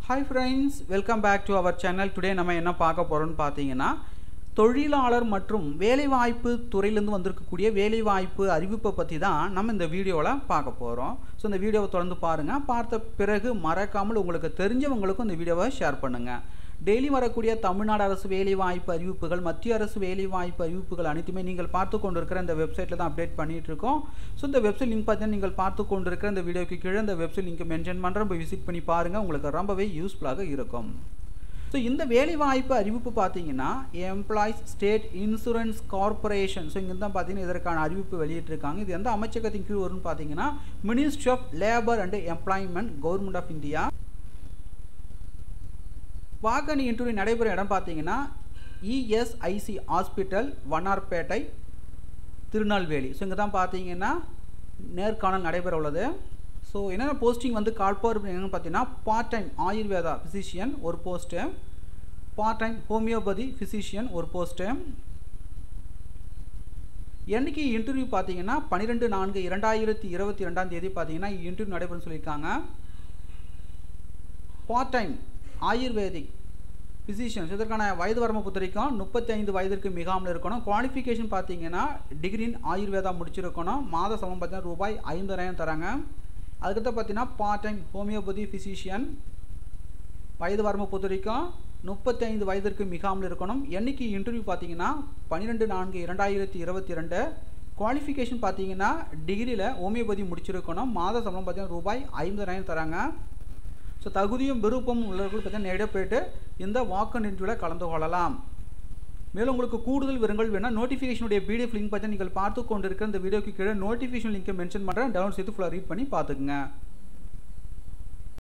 hi friends welcome back to our channel today நம்ம என்ன பார்க்க போகிறோம்னு பார்த்தீங்கன்னா தொழிலாளர் மற்றும் வேலைவாய்ப்பு துறையிலேருந்து வந்திருக்கக்கூடிய வேலைவாய்ப்பு அறிவிப்பை பற்றி தான் நம்ம இந்த வீடியோவில் பார்க்க போகிறோம் ஸோ இந்த வீடியோவை தொடர்ந்து பாருங்கள் பார்த்த பிறகு மறக்காமல் உங்களுக்கு தெரிஞ்சவங்களுக்கும் இந்த வீடியோவை ஷேர் பண்ணுங்கள் டெய்லி வரக்கூடிய தமிழ்நாடு அரசு வேலைவாய்ப்பு அறிவிப்புகள் மத்திய அரசு வேலைவாய்ப்பு அறிவிப்புகள் அனைத்துமே நீங்கள் பார்த்து கொண்டிருக்கிற இந்த வெப்சைட்டில் தான் அப்டேட் பண்ணிட்டு இருக்கோம் ஸோ இந்த வெப்சைட் லிங்க் பார்த்தீங்கன்னா நீங்கள் பார்த்து கொண்டிருக்கிற இந்த வீடியோக்கு கீழே இந்த வெப்சைட் லிங்க் மென்ஷன் பண்ணுறேன் போய் விசிட் பண்ணி பாருங்கள் உங்களுக்கு ரொம்பவே யூஸ்ஃபுல்லாக இருக்கும் ஸோ இந்த வேலைவாய்ப்பு அறிவிப்பு பார்த்தீங்கன்னா employees state insurance corporation so இங்கே தான் பார்த்தீங்கன்னா இதற்கான அறிவிப்பு வெளியிட்டிருக்காங்க இது எந்த அமைச்சகத்தின் கீழ் வரும்னு பார்த்தீங்கன்னா ministry of labour and employment government of India walk in interview நடைபெறும் இடம் பார்த்தீங்கன்னா ESIC hospital Vannarpettai Tirunelveli so இங்கே தான் பார்த்தீங்கன்னா நேர்காணல் நடைபெற உள்ளது ஸோ என்னென்ன போஸ்டிங் வந்து கால்பார் என்னென்னு பார்த்தீங்கன்னா பார்ட் டைம் ஆயுர்வேதா ஃபிசிஷியன் ஒரு post part time homeopathy physician ஒரு போஸ்ட்டு என்னைக்கு இன்டர்வியூ பார்த்தீங்கன்னா பன்னிரெண்டு நான்கு இரண்டாயிரத்தி இருபத்தி ரெண்டாம் தேதி பார்த்தீங்கன்னா இன்டர்வியூ நடைபெறும் சொல்லியிருக்காங்க பார்ட் டைம் ஆயுர்வேதிக் ஃபிசிஷியன்ஸ் இதற்கான வயது வரம்பு பொறுத்தவரைக்கும் முப்பத்தைந்து வயதிற்கு மிகாமல் இருக்கணும் குவாலிஃபிகேஷன் பார்த்தீங்கன்னா டிகிரி இன் ஆயுர்வேதா முடிச்சிருக்கணும் மாத சமம் பார்த்தீங்கன்னா ரூபாய் ஐம்பதாயிரம் தராங்க அதுக்கடுத்து பார்த்தீங்கன்னா பார்ட் டைம் ஹோமியோபதி ஃபிசிஷியன் வயது வரம்பு பொறுத்த வரைக்கும் முப்பத்தைந்து வயதிற்கு மிகாமல் இருக்கணும் என்னைக்கு இன்டர்வியூ பார்த்தீங்கன்னா பன்னிரெண்டு நான்கு இரண்டாயிரத்தி இருபத்தி ரெண்டு குவாலிஃபிகேஷன் பார்த்தீங்கன்னா டிகிரியில் ஹோமியோபதி முடிச்சிருக்கணும் மாத சம்பளம் பார்த்தீங்கன்னா ரூபாய் ஐம்பதாயிரம் தராங்க ஸோ தகுதியும் விருப்பமும் உள்ளவர்கள் பார்த்தீங்கன்னா நேரடியாக போயிட்டு இந்த வாக்கன் இன்டர்வியூவில் கலந்து கொள்ளலாம் மேலும் உங்களுக்கு கூடுதல் விவரங்கள் வேணால் நோட்டிஃபிகேஷனுடைய பிடிஎஃப் லிங்க் பார்த்தா நீங்கள் பார்த்து கொண்டு இருக்கிற இந்த வீடியோக்கு கீழே நோட்டிஃபிகேஷன் லிங்கை மென்ஷன் பண்ணுறேன் டவுன்லோட் செய்து ஃபுல்லாக ரீட் பண்ணி பார்த்துக்குங்க